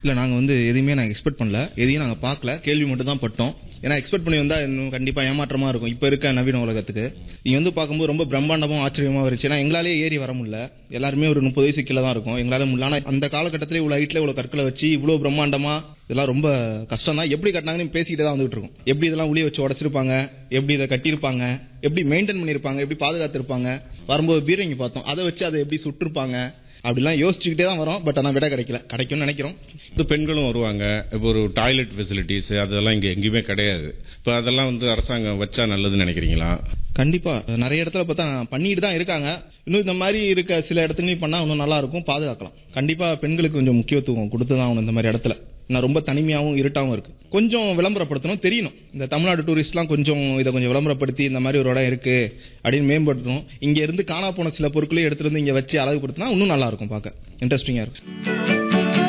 இல்ல நாங்க வந்து எதையுமே நாங்க எக்ஸ்பெக்ட் பண்ணல எதையும் நாங்க பார்க்கல கேள்வி மட்டும் தான் பட்டோம் ஏன்னா எக்ஸ்பெக்ட் பண்ணி வந்தா இன்னும் கண்டிப்பா ஏமாற்றமா இருக்கும் இப்ப இருக்க நவீன உலகத்துக்கு நீங்க வந்து பார்க்கும்போது ரொம்ப பிரம்மாண்டமும் ஆச்சரியமா இருந்துச்சு ஏன்னா எங்களாலே ஏறி வர முடியல எல்லாருமே ஒரு முப்பது வயசு கீழே தான் இருக்கும் எங்களால முடியல ஆனா அந்த காலகட்டத்திலே இவ்வளவு ஹைட்ல இவ்வளவு கற்களை வச்சு இவ்வளவு பிரம்மாண்டமா இதெல்லாம் ரொம்ப கஷ்டம் தான் எப்படி கட்டினாங்கன்னு பேசிக்கிட்டு தான் வந்துட்டு இருக்கோம் எப்படி இதெல்லாம் உளிய வச்சு உடைச்சிருப்பாங்க எப்படி இதை கட்டியிருப்பாங்க எப்படி மெயின்டைன் பண்ணிருப்பாங்க எப்படி பாதுகாத்திருப்பாங்க வரும்போது பீரங்கி பார்த்தோம் அதை வச்சு அதை எப்படி சுட்டிருப்பாங்க அப்படிலாம் யோசிச்சுக்கிட்டே தான் வரோம் பட் ஆனா விட கிடைக்கல கிடைக்கும்னு நினைக்கிறோம் இப்போ பெண்களும் வருவாங்க இப்போ ஒரு டாய்லெட் ஃபெசிலிட்டிஸ் அதெல்லாம் இங்க எங்கேயுமே கிடையாது இப்போ அதெல்லாம் வந்து அரசாங்கம் வச்சா நல்லதுன்னு நினைக்கிறீங்களா கண்டிப்பா நிறைய இடத்துல பார்த்தா பண்ணிட்டு தான் இருக்காங்க இன்னும் இந்த மாதிரி இருக்க சில இடத்துலையும் பண்ணா இன்னும் நல்லா இருக்கும் பாதுகாக்கலாம் கண்டிப்பா பெண்களுக்கு கொஞ்சம் முக்கியத்துவம் கொடுத்து தான் ஆகணும் இந்த மாதிரி இடத்துல நான் ரொம்ப தனிமையாவும் இருட்டாவும் இருக்கு கொஞ்சம் விளம்பரப்படுத்தணும் தெரியணும் இந்த தமிழ்நாடு டூரிஸ்ட்லாம் கொஞ்சம் இதை கொஞ்சம் விளம்பரப்படுத்தி இந்த மாதிரி ஒரு இடம் இருக்கு அப்படின்னு மேம்படுத்தணும் இங்க இருந்து காணா போன சில பொருட்களையும் எடுத்துட்டு வந்து இங்க வச்சு அழகுபடுத்தினா இன்னும் நல்லா இருக்கும் பார்க்க இன்ட்ரெஸ்டிங்கா இருக்கும்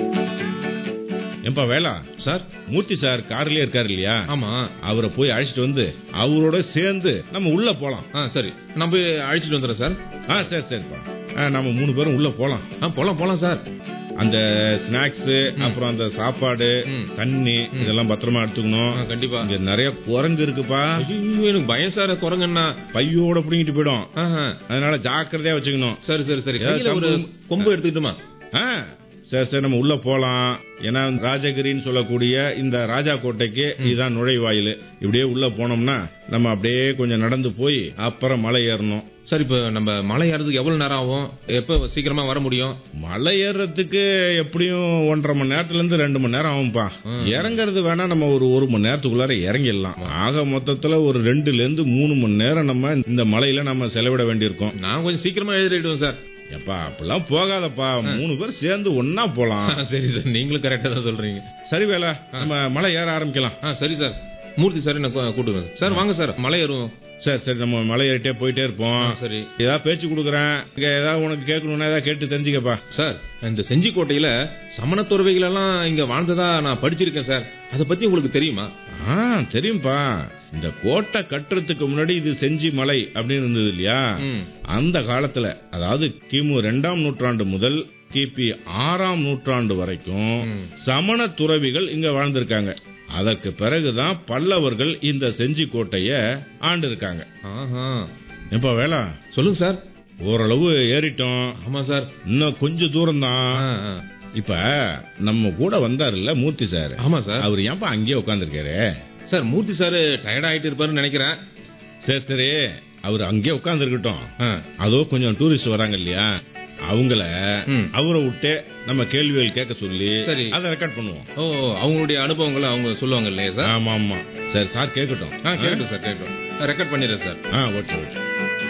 ஏன்பா வேளா சார் மூர்த்தி சார் கார்லயே இருக்காரு இல்லையா ஆமா அவரை போய் அழைச்சிட்டு வந்து அவரோட சேர்ந்து நம்ம உள்ள போலாம் ஆ சரி நான் போய் அழைச்சிட்டு வந்துடுறேன் சார் ஆ சரி சரிப்பா ஆ, நம்ம மூணு பேரும் உள்ள போலாம் ஆ போலாம் போலாம் சார் அந்த ஸ்நாக்ஸ் அப்புறம் அந்த சாப்பாடு ம். தண்ணி இதெல்லாம் பத்திரமா எடுத்துக்கணும் ஆ, கண்டிப்பா இங்க நிறைய குரங்கு இருக்குப்பா ஐயோ எனக்கு பயம் சார் குரங்கண்ணா பையோட புடிங்கிட்டு போயிடும் ஆஹா. அதனால ஜாக்கிரதையா வச்சுக்கணும் சரி சரி சரி ஏதாவது கையில ஒரு கம்பு- கொம்பு எடுத்துக்கிட்டுமா ஆ சரி சரி நம்ம உள்ள போலாம் ஏன்னா ராஜகிரின்னு சொல்லக்கூடிய இந்த ராஜா கோட்டைக்கு இதுதான் நுழைவாயில் இப்படியே உள்ள போனோம்னா நம்ம அப்படியே கொஞ்சம் நடந்து போய் அப்புறம் மலை ஏறணும் சார் இப்ப நம்ம மலை ஏறதுக்கு எவ்வளவு நேரம் ஆகும் எப்ப சீக்கிரமா வர முடியும் மலை ஏறுறதுக்கு எப்படியும் ஒன்றரை மணி நேரத்துல இருந்து ரெண்டு மணி நேரம் ஆகும்பா இறங்குறது வேணா நம்ம ஒரு ஒரு மணி நேரத்துக்குள்ளார இறங்கிடலாம் ஆக மொத்தத்துல ஒரு ரெண்டுல இருந்து மூணு மணி நேரம் நம்ம இந்த மலையில நம்ம செலவிட வேண்டியிருக்கும் நான் கொஞ்சம் சீக்கிரமா எழுதிடுவேன் சார் எப்பா அப்படிலாம் போகாதப்பா மூணு பேர் சேர்ந்து ஒன்னா போலாம் ஆ, சரி சார் நீங்களும் கரெக்டா தான் சொல்றீங்க சரி வேலை நம்ம மலை ஏற ஆரம்பிக்கலாம் ஆ சரி சார் மூர்த்தி சார் என்ன கூட்டுவேன் சார் வாங்க சார் மலை ஏறுவோம் சரி சரி நம்ம மலை ஏறிட்டே போயிட்டே இருப்போம் ஆ, சரி ஏதாவது பேச்சு கொடுக்குறேன் இங்க ஏதாவது உனக்கு கேட்கணும்னா ஏதாவது கேட்டு தெரிஞ்சுக்கப்பா சார் இந்த செஞ்சிக்கோட்டையில சமண துறவிகள் எல்லாம் இங்க வாழ்ந்ததா நான் படிச்சிருக்கேன் சார் அதை பத்தி உங்களுக்கு தெரியுமா ஆ தெரியும்பா இந்த கோட்டை கட்டுறதுக்கு முன்னாடி இது செஞ்சி மலை அப்படின்னு இருந்தது இல்லையா ம். அந்த காலத்துல அதாவது கிமு ரெண்டாம் நூற்றாண்டு முதல் கிபி ஆறாம் நூற்றாண்டு வரைக்கும் சமண துறவிகள் இங்க வாழ்ந்திருக்காங்க அதற்கு பிறகுதான் பல்லவர்கள் இந்த செஞ்சி கோட்டைய ஆண்டு இருக்காங்க ஆஹா எப்ப வேளா சொல்லுங்க சார் ஓரளவு ஏறிட்டோம் ஆமா சார் இன்னும் கொஞ்சம் தூரம் தான் ஆ, ஆ. இப்ப நம்ம கூட வந்தாருல்ல மூர்த்தி சார் ஆமா சார் அவர் ஏன்பா அங்கேயே உட்காந்துருக்காரு சார் மூர்த்தி சார் டயர்ட் ஆயிட்டு இருப்பாருன்னு நினைக்கிறேன் சரி சரி அவர் அங்கேயே உட்கார்ந்து இருக்கட்டும் ஆ. அதோ கொஞ்சம் டூரிஸ்ட் வராங்க இல்லையா அவங்கள ம். அவரை விட்டு நம்ம கேள்விகள் கேட்க சொல்லி சரி. அதை ரெக்கார்ட் பண்ணுவோம் ஓ அவங்களுடைய அனுபவங்களை அவங்க சொல்லுவாங்க இல்லையா சார் ஆமா ஆமா சரி சார் கேட்கட்டும் ஆ கேட்கட்டும் சார் கேட்கட்டும் ரெக்கார்ட் பண்ணிடுறேன் சார் ஆ ஓகே ஓகே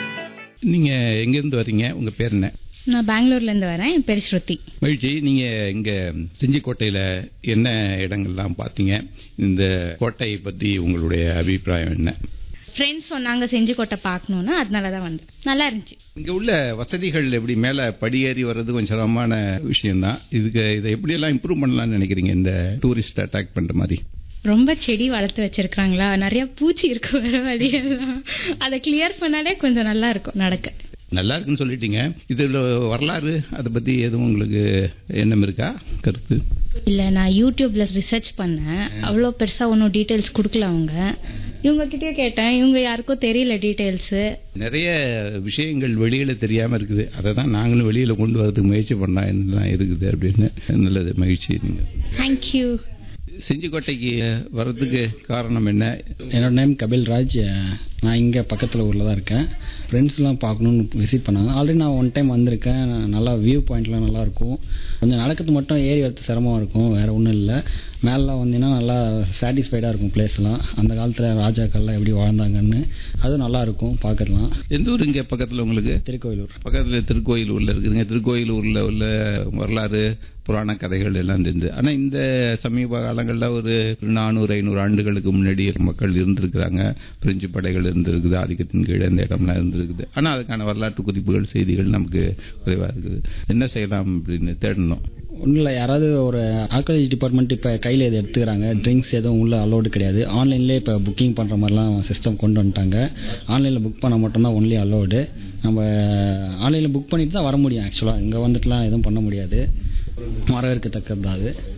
நீங்க எங்கேருந்து வர்றீங்க உங்க பேர் என்ன நான் பெங்களூர்ல இருந்து வரேன் என் பேர் ஸ்ருதி மகிழ்ச்சி நீங்க இங்க செஞ்சிக்கோட்டையில என்ன இடங்கள்லாம் பார்த்தீங்க இந்த கோட்டையை பற்றி உங்களுடைய அபிப்பிராயம் என்ன ஃப்ரெண்ட்ஸ் சொன்னாங்க செஞ்சிக்கோட்டை பார்க்கணும்னு அதனால தான் வந்தேன் நல்லா இருந்துச்சு இங்க உள்ள வசதிகள் எப்படி மேல படியேறி வர்றது கொஞ்சம் சிரமமான விஷயம்தான் இதுக்கு இதை எப்படியெல்லாம் இம்ப்ரூவ் பண்ணலாம்னு நினைக்கிறீங்க இந்த டூரிஸ்ட் அட்டாக் பண்ற மாதிரி ரொம்ப செடி வளர்த்து வச்சிருக்காங்களா நிறைய பூச்சி இருக்கு வர வழியெல்லாம் அதை கிளியர் பண்ணாலே கொஞ்சம் நல்லா இருக்கும் நடக்க நல்லா இருக்குன்னு சொல்லிட்டீங்க இதுல வரலாறு அதை பத்தி எதுவும் உங்களுக்கு எண்ணம் இருக்கா கருத்து இல்ல நான் யூடியூப்ல ரிசர்ச் பண்ணேன் அவ்வளோ பெருசா ஒன்றும் டீடைல்ஸ் கொடுக்கல அவங்க இவங்க கிட்டயே கேட்டேன் இவங்க யாருக்கும் தெரியல டீடைல்ஸ் நிறைய விஷயங்கள் வெளியில தெரியாம இருக்குது அதை தான் நாங்களும் வெளியில கொண்டு வரதுக்கு முயற்சி பண்ணா என்னெல்லாம் இருக்குது அப்படின்னு நல்லது மகிழ்ச்சி நீங்க தேங்க்யூ செஞ்சிக்கோட்டைக்கு வர்றதுக்கு காரணம் என்ன என்னோட நேம் கபில் ராஜ் நான் இங்கே பக்கத்தில் ஊரில் தான் இருக்கேன் ஃப்ரெண்ட்ஸ்லாம் பார்க்கணுன்னு விசிட் பண்ணாங்க ஆல்ரெடி நான் ஒன் டைம் வந்திருக்கேன் நான் நல்லா வியூ பாயிண்ட்லாம் நல்லா இருக்கும் கொஞ்சம் நடக்கிறது மட்டும் ஏறி வரது சிரமமாக இருக்கும் வேறு ஒன்றும் இல்லை மேலாம் வந்தீங்கன்னா நல்லா சாட்டிஸ்ஃபைடாக இருக்கும் பிளேஸ்லாம் அந்த காலத்தில் ராஜாக்கள்லாம் எப்படி வாழ்ந்தாங்கன்னு அதுவும் நல்லா இருக்கும் பார்க்கலாம் எந்த ஊர் இங்க பக்கத்துல உங்களுக்கு திருக்கோயிலூர் பக்கத்துல திருக்கோயிலூர்ல இருக்குதுங்க திருக்கோயிலூர்ல உள்ள வரலாறு புராண கதைகள் எல்லாம் தெரிஞ்சு ஆனா இந்த சமீப காலங்களில் ஒரு நானூறு ஐநூறு ஆண்டுகளுக்கு முன்னாடி மக்கள் இருந்திருக்கிறாங்க பிரெஞ்சு படைகள் இருந்திருக்குது ஆதிக்கத்தின் கீழே இந்த இடம்லாம் இருந்திருக்குது ஆனால் அதுக்கான வரலாற்று குறிப்புகள் செய்திகள் நமக்கு குறைவாக இருக்குது என்ன செய்யலாம் அப்படின்னு தேடணும் ஒன்றும் இல்லை யாராவது ஒரு ஆர்காலஜி டிபார்ட்மெண்ட் இப்போ கையில் இதை எடுத்துக்கிறாங்க ட்ரிங்க்ஸ் எதுவும் உள்ள அலோடு கிடையாது ஆன்லைன்லேயே இப்போ புக்கிங் பண்ணுற மாதிரிலாம் சிஸ்டம் கொண்டு வந்துட்டாங்க ஆன்லைனில் புக் பண்ண மட்டும்தான் ஒன்லி அலோடு நம்ம ஆன்லைனில் புக் பண்ணிட்டு தான் வர முடியும் ஆக்சுவலாக இங்கே வந்துட்டுலாம் எதுவும் பண்ண முடியாது வரவேற்கத்தக்கது தான் அது